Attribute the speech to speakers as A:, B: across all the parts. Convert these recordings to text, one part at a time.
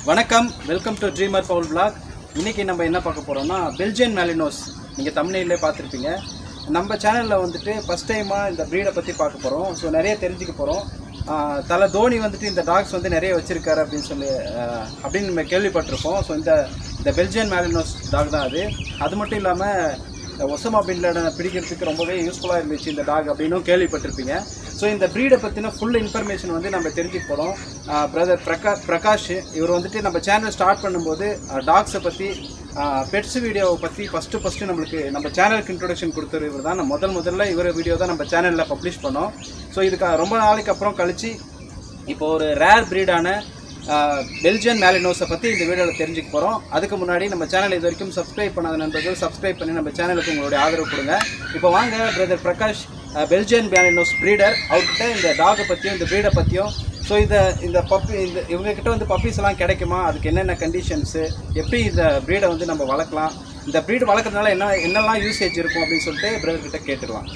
A: வணக்கம் welcome to dreamer Paul blog இன்னைக்கு நம்ம என்ன பார்க்க போறோம்னா பெல்ஜியன் மேலினோஸ் நீங்கள் தமிழ்நிலே பார்த்துருப்பீங்க நம்ம சேனலில் வந்துட்டு ஃபஸ்ட் டைமாக இந்த ப்ரீடை பற்றி பார்க்க போகிறோம் ஸோ நிறைய தெரிஞ்சுக்க போகிறோம் தலை தோனி வந்துட்டு இந்த டாக்ஸ் வந்து நிறைய வச்சிருக்காரு அப்படின்னு சொல்லி ஆஹ், அப்படின்னு நம்ம கேள்விப்பட்டிருப்போம் ஸோ இந்த இந்த பெல்ஜியன் மேலினோஸ் டாக் தான் அது அது மட்டும் இல்லாமல் ஒசமா பின் லேடனை பிடிக்கிறதுக்கு ரொம்பவே யூஸ்ஃபுல்லாக இருந்துச்சு இந்த டாக் அப்படின்னும் கேள்விப்பட்டிருப்பீங்க ஸோ இந்த ப்ரீடை பற்றின ஃபுல் இன்ஃபர்மேஷன் வந்து நம்ம தெரிஞ்சுக்க போகிறோம் பிரதர் பிரகா பிரகாஷ் இவர் வந்துட்டு நம்ம சேனல் ஸ்டார்ட் பண்ணும்போது டாக்ஸை பற்றி பெட்ஸ் வீடியோவை பற்றி ஃபஸ்ட்டு ஃபஸ்ட்டு நம்மளுக்கு நம்ம சேனலுக்கு இன்ட்ரொடக்ஷன் கொடுத்தவர் இவர் தான் முதல் முதல்ல இவர் வீடியோ தான் நம்ம சேனலில் பப்ளிஷ் பண்ணோம் ஸோ இதுக்கு ரொம்ப நாளைக்கு அப்புறம் கழிச்சு இப்போ ஒரு ரேர் ப்ரீடான பெல்ஜியன் மேலினோஸை பற்றி இந்த வீடியோவில் தெரிஞ்சுக்க போகிறோம் அதுக்கு முன்னாடி நம்ம சேனல் இது வரைக்கும் சப்ஸ்கிரைப் பண்ணாத நண்பர்கள் சப்ஸ்கிரைப் பண்ணி நம்ம சேனலுக்கு உங்களுடைய ஆதரவு கொடுங்க இப்போ வாங்க brother Prakash Belgian Malinois breeder அவர்கிட்ட இந்த டாகை பற்றியும் இந்த ப்ரீடை பற்றியும் ஸோ இந்த இந்த பப்பி இந்த இவங்ககிட்ட வந்து பப்பீஸ் எல்லாம் கிடைக்குமா அதுக்கு என்னென்ன கண்டிஷன்ஸு எப்படி இந்த ப்ரீடை வந்து நம்ம வளர்க்கலாம் இந்த ப்ரீடு வளர்க்குறதுனால என்ன என்னெல்லாம் யூசேஜ் இருக்கும் அப்படின்னு சொல்லிட்டு பிரதர் கிட்ட கேட்டுக்கலாம்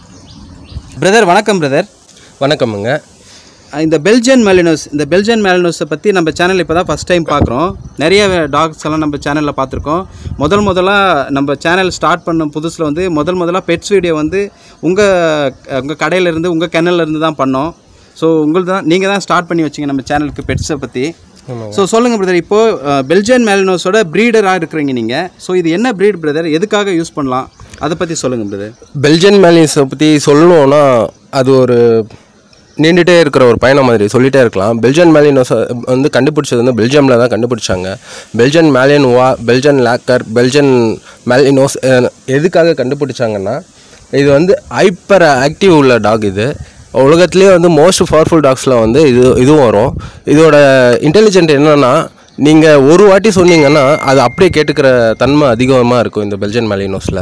A: பிரதர் வணக்கம் பிரதர்
B: வணக்கமுங்க
A: இந்த பெல்ஜியன் மேலினோஸ் இந்த பெல்ஜியன் மேலினோஸை பற்றி நம்ம சேனல் இப்போ தான் ஃபஸ்ட் டைம் பார்க்குறோம் நிறைய டாக்ஸ் எல்லாம் நம்ம சேனலில் பார்த்துருக்கோம் முதல் முதலாக நம்ம சேனல் ஸ்டார்ட் பண்ண புதுசில் வந்து முதல் முதலாக பெட்ஸ் வீடியோ வந்து உங்கள் உங்கள் கடையிலேருந்து உங்கள் கிணல்லேருந்து தான் பண்ணோம் ஸோ உங்களுக்கு தான் நீங்கள் தான் ஸ்டார்ட் பண்ணி வச்சிங்க நம்ம சேனலுக்கு பெட்ஸை பற்றி ஸோ சொல்லுங்கள் பிரதர் இப்போது பெல்ஜியன் மேலினோஸோட ப்ரீடராக இருக்கிறீங்க நீங்கள் ஸோ இது என்ன ப்ரீட் பிரதர் எதுக்காக யூஸ் பண்ணலாம் அதை பற்றி சொல்லுங்கள் பிரதர்
B: பெல்ஜியன் மேலிஸை பற்றி சொல்லணும்னா அது ஒரு நீண்டுட்டே இருக்கிற ஒரு பயணம் மாதிரி சொல்லிட்டே இருக்கலாம் பெல்ஜியன் மேலினோஸ் வந்து கண்டுபிடிச்சது வந்து பெல்ஜியமில் தான் கண்டுபிடிச்சாங்க பெல்ஜியன் மேலியன்வா பெல்ஜியன் லேக்கர் பெல்ஜியன் மேலினோஸ் அஹ், எதுக்காக கண்டுபிடிச்சாங்கன்னா இது வந்து ஹைப்பர் ஆக்டிவ் உள்ள டாக் இது உலகத்துலேயே வந்து மோஸ்ட் பவர்ஃபுல் டாக்ஸில் வந்து இது இதுவும் வரும் இதோட இன்டெலிஜென்ட் என்னன்னா நீங்கள் ஒரு வாட்டி சொன்னீங்கன்னா அது அப்படியே கேட்டுக்கிற தன்மை அதிகமாக இருக்கும் இந்த பெல்ஜியன் மேலினோஸில்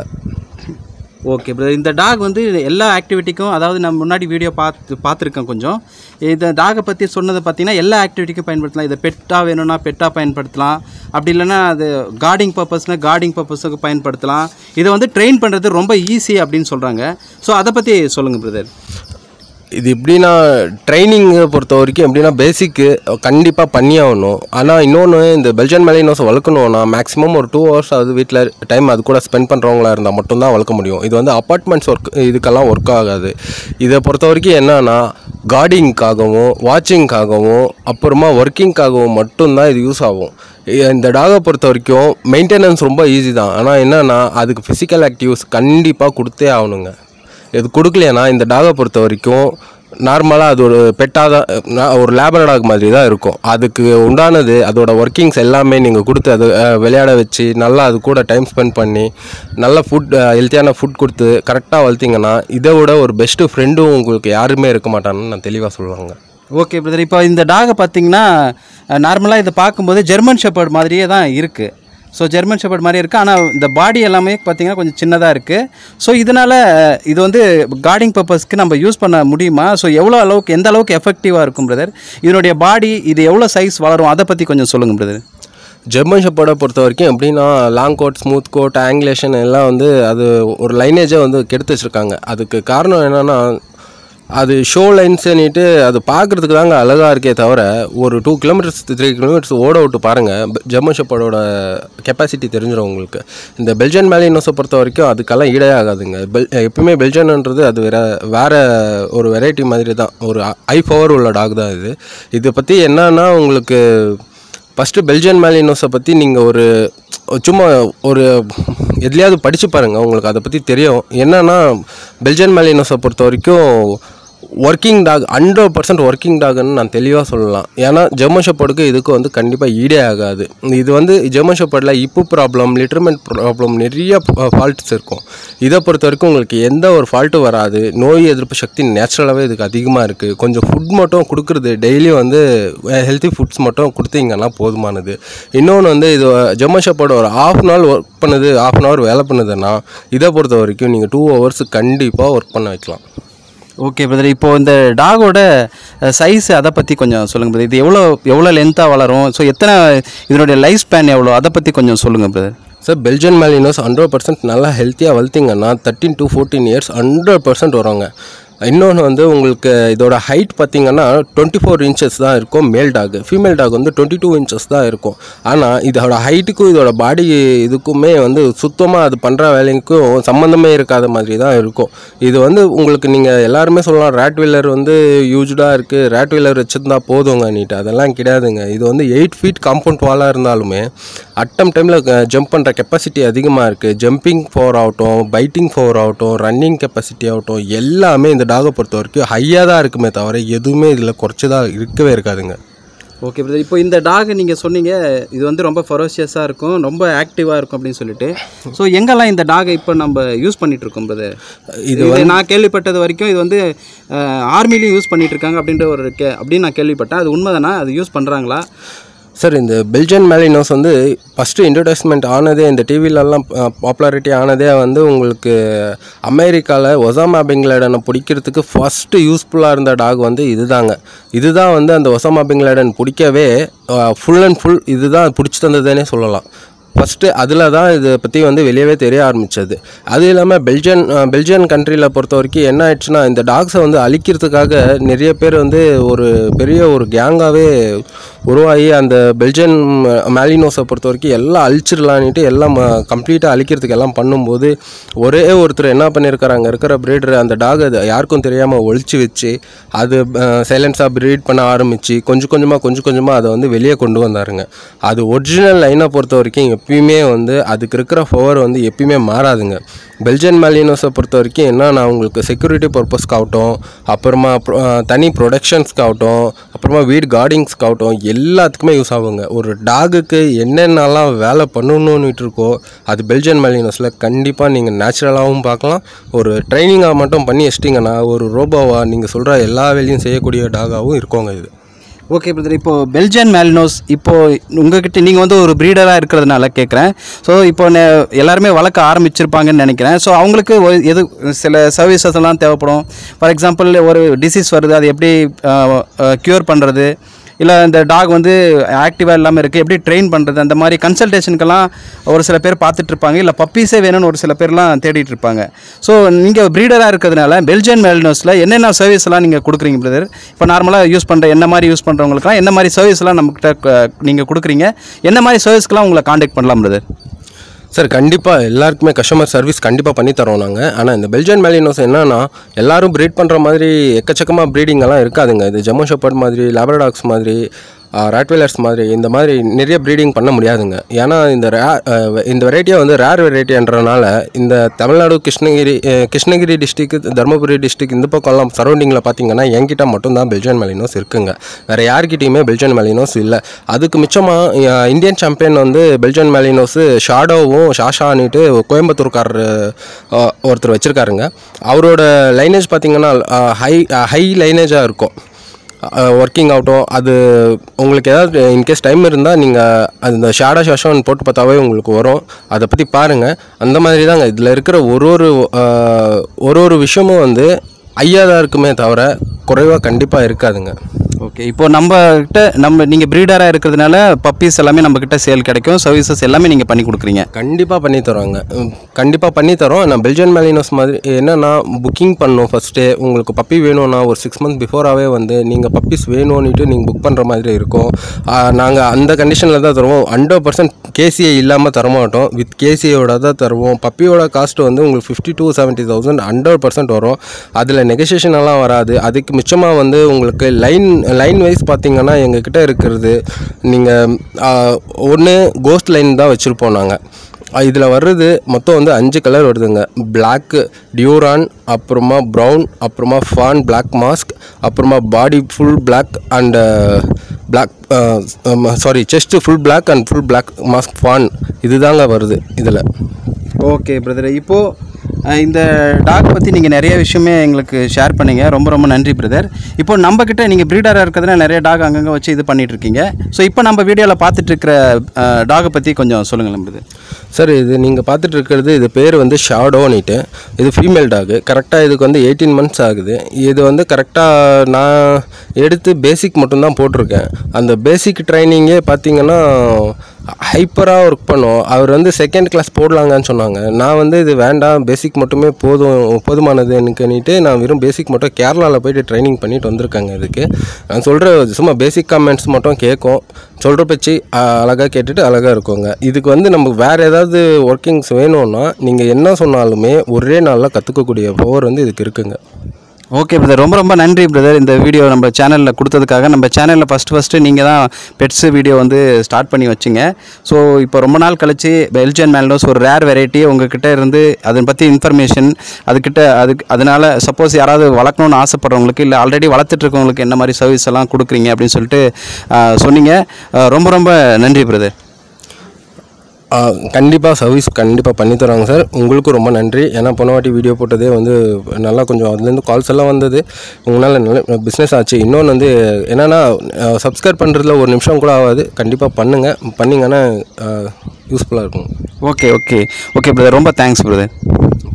A: ஓகே பிரதர் இந்த டாக் வந்து எல்லா ஆக்டிவிட்டிக்கும் அதாவது நம்ம முன்னாடி வீடியோ பார்த்து பார்த்துருக்கேன் கொஞ்சம் இந்த டாகை பற்றி சொன்னதை பார்த்தீங்கன்னா எல்லா ஆக்டிவிட்டிக்கும் பயன்படுத்தலாம் இதை பெட்டாக வேணும்னா பெட்டாக பயன்படுத்தலாம் அப்படி இல்லைன்னா அது கார்டிங் பர்பஸ்னால் கார்டிங் பர்பஸுக்கு பயன்படுத்தலாம் இதை வந்து ட்ரெயின் பண்ணுறது ரொம்ப ஈஸி அப்படின்னு சொல்கிறாங்க ஸோ அதை பற்றி சொல்லுங்கள் பிரதர்
B: இது எப்படின்னா ட்ரைனிங்கை பொறுத்த வரைக்கும் எப்படின்னா பேசிக்கு கண்டிப்பாக பண்ணி ஆகணும் ஆனால் இன்னொன்று இந்த பெல்ஜியன் மேலினோஸை வளர்க்கணும்னா மேக்ஸிமம் ஒரு டூ ஹவர்ஸ் அது வீட்டில் டைம் அது கூட ஸ்பெண்ட் பண்ணுறவங்களா இருந்தால் மட்டும்தான் வளர்க்க முடியும் இது வந்து அப்பார்ட்மெண்ட்ஸ் ஒர்க் இதுக்கெல்லாம் ஒர்க் ஆகாது இதை பொறுத்த வரைக்கும் என்னன்னா கார்டிங்காகவும் வாட்சிங்காகவும் அப்புறமா ஒர்க்கிங்காகவும் மட்டும்தான் இது யூஸ் ஆகும் இ- இந்த டாகை பொறுத்த வரைக்கும் மெயின்டெனன்ஸ் ரொம்ப ஈஸி தான் ஆனால் என்னன்னா அதுக்கு ஃபிசிக்கல் ஆக்டிவ்ஸ் கண்டிப்பாக கொடுத்தே ஆகணுங்க இது கொடுக்கலையானா இந்த டாகை பொறுத்த வரைக்கும் நார்மலாக அது ஒரு பெட்டாக தான் நா- ஒரு லேபர் டாக் மாதிரி தான் இருக்கும் அதுக்கு உண்டானது அதோட ஒர்க்கிங்ஸ் எல்லாமே நீங்கள் கொடுத்து அது அஹ், விளையாட வச்சு நல்லா அது கூட டைம் ஸ்பெண்ட் பண்ணி நல்ல ஃபுட் ஹெல்த்தியான ஃபுட் கொடுத்து கரெக்டாக வளர்த்தீங்கன்னா இதை விட ஒரு பெஸ்ட்டு ஃப்ரெண்டும் உங்களுக்கு யாருமே இருக்க மாட்டான்னு நான் தெளிவாக சொல்லுவாங்க
A: ஓகே பிரதர் இப்போ இந்த டாகை பார்த்தீங்கன்னா நார்மலாக இதை பார்க்கும்போது ஜெர்மன் ஷெப்பர்ட் மாதிரியே தான் இருக்குது ஸோ ஜெர்மன் ஷெப்பர்ட் மாதிரியே இருக்குது ஆனால் இந்த பாடி எல்லாமே பார்த்தீங்கன்னா கொஞ்சம் சின்னதாக இருக்குது ஸோ இதனால் இது வந்து கார்டிங் பர்பஸ்க்கு நம்ம யூஸ் பண்ண முடியுமா ஸோ எவ்வளோ அளவுக்கு எந்த அளவுக்கு எஃபெக்டிவாக இருக்கும் பிரதர் இதனுடைய பாடி இது எவ்வளோ சைஸ் வளரும் அதை பற்றி கொஞ்சம் சொல்லுங்கள் பிரதர்
B: ஜெர்மன் ஷெப்பர்டை பொறுத்த வரைக்கும் எப்படின்னா long coat smooth coat angulation எல்லாம் வந்து அது ஒரு லைனேஜை வந்து கெடுத்து வச்சுருக்காங்க அதுக்கு காரணம் என்னென்னா அது ஷோ லைன்ஸ்ன்னுட்டு அது பார்க்குறதுக்கு தாங்க அழகாக இருக்கே தவிர ஒரு டூ கிலோமீட்டர்ஸ் த்ரீ கிலோமீட்டர்ஸ் ஓட விட்டு பாருங்கள் ஜெர்மன் ஷெப்பர்டோட கெப்பாசிட்டி தெரிஞ்சிடும் உங்களுக்கு இந்த பெல்ஜியன் மேலினோஸை பொறுத்த வரைக்கும் அதுக்கெல்லாம் ஈடே ஆகாதுங்க பெல் எப்பயுமே பெல்ஜியன்ன்றது அது வேற வேற ஒரு வெரைட்டி மாதிரி தான் ஒரு ஹை பவர் உள்ள டாக் தான் இது இதை பற்றி என்னன்னா உங்களுக்கு ஃபஸ்ட்டு பெல்ஜியன் மேலினோஸை பற்றி நீங்கள் ஒரு சும்மா ஒரு எதுலையாவது படித்து பாருங்கள் உங்களுக்கு அதை பற்றி தெரியும் என்னன்னா பெல்ஜியன் மேலினோஸை பொறுத்த வரைக்கும் working dog hundred percent working டாக்னு நான் தெளிவாக சொல்லலாம் ஏன்னா ஜெர்மன் ஷெப்பர்டுக்கு இதுக்கு வந்து கண்டிப்பாக ஈடே ஆகாது இது வந்து ஜெர்மன் ஷெப்பர்டில் இப்பு ப்ராப்ளம் லிட்டர்மெண்ட் ப்ராப்ளம் நிறைய ஃபால்ட்ஸ் இருக்கும் இதை பொறுத்த வரைக்கும் உங்களுக்கு எந்த ஒரு ஃபால்ட்டும் வராது நோய் எதிர்ப்பு சக்தி நேச்சுரலாகவே இதுக்கு அதிகமாக இருக்குது கொஞ்சம் ஃபுட் மட்டும் கொடுக்குறது டெய்லி வந்து ஹெல்த்தி ஃபுட்ஸ் மட்டும் கொடுத்தீங்கன்னா போதுமானது இன்னொன்று வந்து இது ஜெர்மன் ஷெப்பர்டு ஒரு ஆஃப் அன் ஹவர் ஒர்க் பண்ணுது ஆஃப் அன் ஹவர் வேலை பண்ணுதுன்னா இதை பொறுத்த வரைக்கும் நீங்கள் டூ ஹவர்ஸ் கண்டிப்பாக ஒர்க் பண்ண வைக்கலாம்
A: ஓகே பிரதர் இப்போ இந்த டாகோட சைஸ் அதை பற்றி கொஞ்சம் சொல்லுங்கள் பிரதர் இது எவ்வளோ எவ்வளோ லென்த்தாக வளரும் ஸோ எத்தனை இதனுடைய லைஃப் ஸ்பேன் எவ்வளோ அதை பற்றி கொஞ்சம் சொல்லுங்கள் brother
B: sir Belgian Malinois hundred percent நல்லா ஹெல்த்தியாக வளர்த்திங்கன்னா thirteen to fourteen years hundred percent வருவாங்க இன்னொன்று வந்து உங்களுக்கு இதோட ஹைட் பார்த்தீங்கன்னா டுவெண்ட்டி ஃபோர் இன்ச்சஸ் தான் இருக்கும் மேல் டாக் ஃபீமேல் டாக் வந்து டுவெண்ட்டி டூ இன்ச்சஸ் தான் இருக்கும் ஆனால் இதோட ஹைட்டுக்கும் இதோட பாடி இதுக்குமே வந்து சுத்தமாக அது பண்ணுற வேலைக்கும் சம்மந்தமே இருக்காத மாதிரி தான் இருக்கும் இது வந்து உங்களுக்கு நீங்கள் எல்லாருமே சொல்லலாம் ரேட் வீலர் வந்து யூஸ்டாக இருக்குது ரேட் வீலர் வச்சுருந்தா போதுங்க நீட்டு அதெல்லாம் கிடையாதுங்க இது வந்து எயிட் ஃபீட் காம்பவுண்ட் வாலாக இருந்தாலுமே அட்டம் டைமில் ஜம்ப் பண்ணுற கெப்பாசிட்டி அதிகமாக இருக்குது ஜம்பிங் பவர் ஆகட்டும் பைட்டிங் பவர் ஆகட்டும் ரன்னிங் கெப்பாசிட்டி ஆகட்டும் எல்லாமே இந்த டாகை பொறுத்த வரைக்கும் ஹையாக தான் இருக்குமே தவிர எதுவுமே இதில் குறைச்சதாக இருக்கவே இருக்காதுங்க
A: ஓகே பிரதர் இப்போ இந்த டாக் நீங்கள் சொன்னீங்க இது வந்து ரொம்ப ஃபெரோஷியஸாக இருக்கும் ரொம்ப ஆக்டிவாக இருக்கும் அப்படின்னு சொல்லிட்டு ஸோ எங்கெல்லாம் இந்த டாகை இப்போ நம்ம யூஸ் பண்ணிட்டு இருக்கோம் பிரதர் இது நான் கேள்விப்பட்டது வரைக்கும் இது வந்து ஆர்மிலையும் யூஸ் பண்ணிட்டு இருக்காங்க அப்படின்ற ஒரு கே அப்படின்னு நான் கேள்விப்பட்டேன் அது உண்மைதானா அது யூஸ் பண்ணுறாங்களா
B: சார் இந்த பெல்ஜியன் மேலினோஸ் வந்து ஃபஸ்ட்டு இன்ட்ரடக்ஸ்மெண்ட் ஆனதே இந்த டிவிலெல்லாம் பாப்புலாரிட்டி ஆனதே வந்து உங்களுக்கு அமெரிக்காவில் ஒசாமா பிங்லேடனை பிடிக்கிறதுக்கு ஃபஸ்ட்டு யூஸ்ஃபுல்லாக இருந்த டாக் வந்து இதுதாங்க இதுதான் வந்து அந்த ஒசாமா பிங்லேடன் பிடிக்கவே ஃபுல் அண்ட் ஃபுல் இதுதான் பிடிச்சி தந்ததுன்னே சொல்லலாம் ஃபஸ்ட்டு அதில் தான் இதை பற்றி வந்து வெளியவே தெரிய ஆரம்பித்தது அது இல்லாமல் பெல்ஜியன் அஹ், பெல்ஜியன் கண்ட்ரியில் பொறுத்த வரைக்கும் என்ன ஆயிடுச்சுன்னா இந்த டாக்ஸை வந்து அழிக்கிறதுக்காக நிறைய பேர் வந்து ஒரு பெரிய ஒரு கேங்காகவே உருவாகி அந்த பெல்ஜியன் மேலினோஸை பொறுத்த வரைக்கும் எல்லாம் அழிச்சிடலான்ட்டு எல்லாம் கம்ப்ளீட்டாக அழிக்கிறதுக்கு எல்லாம் பண்ணும்போது ஒரே ஒருத்தர் என்ன பண்ணியிருக்காரு அங்கே இருக்கிற பிரீடர் அந்த டாக் அது யாருக்கும் தெரியாமல் ஒழிச்சு வச்சு அது சைலன்ஸாக ப்ரீட் பண்ண ஆரம்பித்து கொஞ்சம் கொஞ்சமாக கொஞ்சம் கொஞ்சமாக அதை வந்து வெளியே கொண்டு வந்தாருங்க அது ஒரிஜினல் லைனை பொறுத்த வரைக்கும் எப்பயுமே வந்து அதுக்கு இருக்கிற பவர் வந்து எப்பயுமே மாறாதுங்க பெல்ஜியன் மேலினோஸை பொறுத்த வரைக்கும் என்னன்னா உங்களுக்கு செக்யூரிட்டி பர்பஸ்க்காகட்டும் அப்புறமா pro- அஹ் தனி ப்ரொடக்ஷன்ஸ்க்காகட்டும் அப்புறமா வீடு கார்டிங்ஸ்க்காகட்டும் எல்லாத்துக்குமே யூஸ் ஆகுங்க ஒரு டாகுக்கு என்னென்னலாம் வேலை பண்ணணுன்னுட்டு இருக்கோ அது பெல்ஜியன் மேலினோஸில் கண்டிப்பாக நீங்கள் நேச்சுரலாகவும் பார்க்கலாம் ஒரு ட்ரைனிங்காக மட்டும் பண்ணி வச்சிட்டிங்கன்னா ஒரு ரோபோவாக நீங்கள் சொல்கிற எல்லா வேலையும் செய்யக்கூடிய டாகாகவும் இருக்கோங்க இது
A: ஓகே பிரதர் இப்போ பெல்ஜியன் மேலினோஸ் இப்போ உங்ககிட்ட நீங்கள் வந்து ஒரு ப்ரீடராக இருக்கிறதுனால கேட்குறேன் ஸோ இப்போ நெ- எல்லாருமே வளர்க்க ஆரம்பிச்சிருப்பாங்கன்னு நினைக்கிறேன் ஸோ அவங்களுக்கு ஒரு- எது சில சர்வீசஸ் எல்லாம் தேவைப்படும் ஃபார் எக்ஸாம்பிள் ஒரு டிசீஸ் வருது அது எப்படி க்யூர் பண்ணுறது இல்லை இந்த டாக் வந்து ஆக்டிவாக இல்லாமல் இருக்குது எப்படி ட்ரெயின் பண்ணுறது அந்த மாதிரி கன்சல்டேஷனுக்கெல்லாம் ஒரு சில பேர் பார்த்துட்டு இருப்பாங்க இல்லை பப்பீஸே வேணும்னு ஒரு சில பேர்லாம் தேடிட்டு இருப்பாங்க ஸோ நீங்கள் ப்ரீடராக இருக்கிறதுனால பெல்ஜியன் மேலினோஸில் என்னென்ன சர்வீஸ்லாம் நீங்கள் கொடுக்குறீங்க பிரதர் இப்போ நார்மலாக யூஸ் பண்ணுற என்ன மாதிரி யூஸ் பண்ணுறவங்களுக்குலாம் என்ன மாதிரி சர்வீஸ்லாம் நம்மக்கிட்ட நீங்கள் கொடுக்குறீங்க என்ன மாதிரி சர்வீஸ்க்கெலாம் உங்களை காண்டாக்ட் பண்ணலாம் பிரதர்
B: சார் கண்டிப்பாக எல்லாருக்குமே கஸ்டமர் சர்வீஸ் கண்டிப்பாக பண்ணி தரோம் நாங்கள் ஆனால் இந்த பெல்ஜியன் மேலினோஸ் என்னன்னா எல்லாரும் ப்ரீட் பண்ணுற மாதிரி எக்கச்சக்கமாக ப்ரீடிங் எல்லாம் இருக்காதுங்க இது ஜம்மு ஷெப்பர்ட் மாதிரி லேபரடாக்ஸ் மாதிரி ராட்வெலர்ஸ் மாதிரி இந்த மாதிரி நிறைய ப்ரீடிங் பண்ண முடியாதுங்க ஏன்னா இந்த ரே அஹ் இந்த வெரைட்டியாக வந்து ரேர் வெரைட்டின்றனால இந்த தமிழ்நாடு கிருஷ்ணகிரி அஹ் கிருஷ்ணகிரி டிஸ்ட்ரிக் தருமபுரி டிஸ்ட்ரிக் இந்த பக்கம்லாம் சரௌண்டிங்கில் பார்த்தீங்கன்னா என்கிட்ட மட்டும்தான் பெல்ஜியன் மேலினோஸ் இருக்குங்க வேறு யார்கிட்டயுமே பெல்ஜியன் மேலினோஸ் இல்லை அதுக்கு மிச்சமாக இந்தியன் சாம்பியன் வந்து பெல்ஜியன் மேலினோஸ் ஷாடோவும் ஷாஷான்னுட்டு கோயம்புத்தூர்காரர் அஹ், ஒருத்தர் வச்சுருக்காருங்க அவரோட லைனேஜ் பார்த்தீங்கன்னா ஹை ஹை லைனேஜாக இருக்கும் ஒர்க்கிங் ஆகட்டும் அது உங்களுக்கு ஏதாவது இன்கேஸ் டைம் இருந்தால் நீங்கள் அந்த ஷாடா ஷாஷான் போட்டு பார்த்தாவே உங்களுக்கு வரும் அதை பற்றி பாருங்கள் அந்த மாதிரி தாங்க இதில் இருக்கிற ஒரு ஒரு அஹ், ஒரு ஒரு விஷயமும் வந்து ஐயா தான் இருக்குமே தவிர குறைவாக கண்டிப்பாக இருக்காதுங்க
A: ஓகே இப்போ நம்ம கிட்ட நம்ம நீங்கள் ப்ரீடராக இருக்கிறதுனால பப்பீஸ் எல்லாமே நம்ம கிட்ட சேல் கிடைக்கும் சர்வீசஸ் எல்லாமே நீங்கள் பண்ணி கொடுக்குறீங்க
B: கண்டிப்பாக பண்ணி தரோங்க கண்டிப்பாக பண்ணி தரோம் நான் பெல்ஜியன் மேலினோஸ் மாதிரி என்னன்னா புக்கிங் பண்ணணும் ஃபஸ்ட்டே உங்களுக்கு பப்பி வேணும்னா ஒரு சிக்ஸ் மந்த் பிஃபோராகவே வந்து நீங்கள் பப்பீஸ் வேணும்னுட்டு நீங்கள் புக் பண்ணுற மாதிரி இருக்கும் நாங்கள் அந்த கண்டிஷனில் தான் தருவோம் ஹண்ட்ரட் பர்சன்ட் கேசிஏ இல்லாமல் தரமாட்டோம் வித் கேசிஏயோட தான் தருவோம் பப்பியோட காஸ்ட் வந்து உங்களுக்கு fifty to seventy thousand hundred percent வரும் அதில் நெகோசியேஷன் எல்லாம் வராது அதுக்கு மிச்சமாக வந்து உங்களுக்கு லைன் லைன் வைஸ் பார்த்தீங்கன்னா எங்ககிட்ட இருக்கிறது நீங்கள் ஒன்று கோஸ்ட் லைன் தான் வச்சுருப்போம் நாங்கள் இதில் வர்றது மொத்தம் வந்து அஞ்சு கலர் வருதுங்க பிளாக்கு டியூரான் அப்புறமா ப்ரௌன் அப்புறமா ஃபான் Black மாஸ்க் அப்புறமா body full Black and Black sorry chest full Black and full Black mask fawn இதுதாங்க வருது இதில்
A: ஓகே பிரதர் இப்போது இந்த டாக் பற்றி நீங்கள் நிறைய விஷயமே எங்களுக்கு ஷேர் பண்ணீங்க ரொம்ப ரொம்ப நன்றி பிரதர் இப்போ நம்ம கிட்ட நீங்கள் ப்ரீடராக இருக்கிறதுனால நிறைய டாக் அங்கங்கே வச்சு இது பண்ணிட்டு இருக்கீங்க ஸோ இப்போ நம்ம வீடியோவில் பார்த்துட்டு இருக்கிற டாகை பற்றி கொஞ்சம் சொல்லுங்களேன் பிரதர்
B: சார் இது நீங்கள் பார்த்துட்டு இருக்கிறது இது பேர் வந்து ஷாடோனிட்டு இது ஃபீமேல் டாகு கரெக்டாக இதுக்கு வந்து எயிட்டீன் மந்த்ஸ் ஆகுது இது வந்து கரெக்டாக நான் எடுத்து பேசிக் மட்டும்தான் போட்டிருக்கேன் அந்த பேசிக் ட்ரைனிங்கே பார்த்தீங்கன்னா ஹைப்பராக ஒர்க் பண்ணோம் அவர் வந்து செகண்ட் கிளாஸ் போடலாங்கன்னு சொன்னாங்க நான் வந்து இது வேண்டாம் பேசிக் மட்டுமே போதும் போதுமானது எனக்குன்னுட்டு நான் வெறும் பேசிக் மட்டும் கேரளாவில் போயிட்டு ட்ரைனிங் பண்ணிட்டு வந்திருக்காங்க இதுக்கு நான் சொல்கிற சும்மா பேசிக் கமெண்ட்ஸ் மட்டும் கேட்கும் சொல்கிற பற்றி அழகாக கேட்டுட்டு அழகாக இருக்குங்க இதுக்கு வந்து நமக்கு வேறு ஏதாவது ஒர்க்கிங்ஸ் வேணும்னா நீங்கள் என்ன சொன்னாலுமே ஒரே நாளில் கற்றுக்கக்கூடிய பவர் வந்து இதுக்கு இருக்குங்க
A: ஓகே பிரதர் ரொம்ப ரொம்ப நன்றி பிரதர் இந்த வீடியோ நம்ம சேனலில் கொடுத்ததுக்காக நம்ம சேனலில் ஃபஸ்ட்டு ஃபஸ்ட்டு நீங்கள் தான் பெட்ஸ் வீடியோ வந்து ஸ்டார்ட் பண்ணி வச்சிங்க ஸோ இப்போ ரொம்ப நாள் கழிச்சு பெல்ஜியன் மேல்டோஸ் ஒரு ரேர் வெரைட்டி உங்ககிட்ட இருந்து அதை பற்றி இன்ஃபர்மேஷன் அதுக்கிட்ட அதுக்கு அதனால் சப்போஸ் யாராவது வளர்க்கணும்னு ஆசைப்படுறவங்களுக்கு இல்லை ஆல்ரெடி வளர்த்துட்டு இருக்கவங்களுக்கு என்ன மாதிரி சர்வீஸ் எல்லாம் கொடுக்குறீங்க அப்படின்னு சொல்லிட்டு ஆ, சொன்னீங்க ஆ, ரொம்ப ரொம்ப நன்றி பிரதர்
B: கண்டிப்பாக சர்வீஸ் கண்டிப்பாக பண்ணி தராங்க சார் உங்களுக்கும் ரொம்ப நன்றி ஏன்னா போன வாட்டி வீடியோ போட்டதே வந்து நல்லா கொஞ்சம் அதுலேருந்து கால்ஸ் எல்லாம் வந்தது உங்களால் நல்ல பிஸ்னஸ் ஆச்சு இன்னொன்று வந்து என்னென்னா சப்ஸ்கிரைப் பண்ணுறதுல ஒரு நிமிஷம் கூட ஆகாது கண்டிப்பாக பண்ணுங்கள் பண்ணிங்கன்னா யூஸ்ஃபுல்லாக இருக்கும்
A: ஓகே ஓகே ஓகே பிரதர் ரொம்ப தேங்க்ஸ் பிரதர்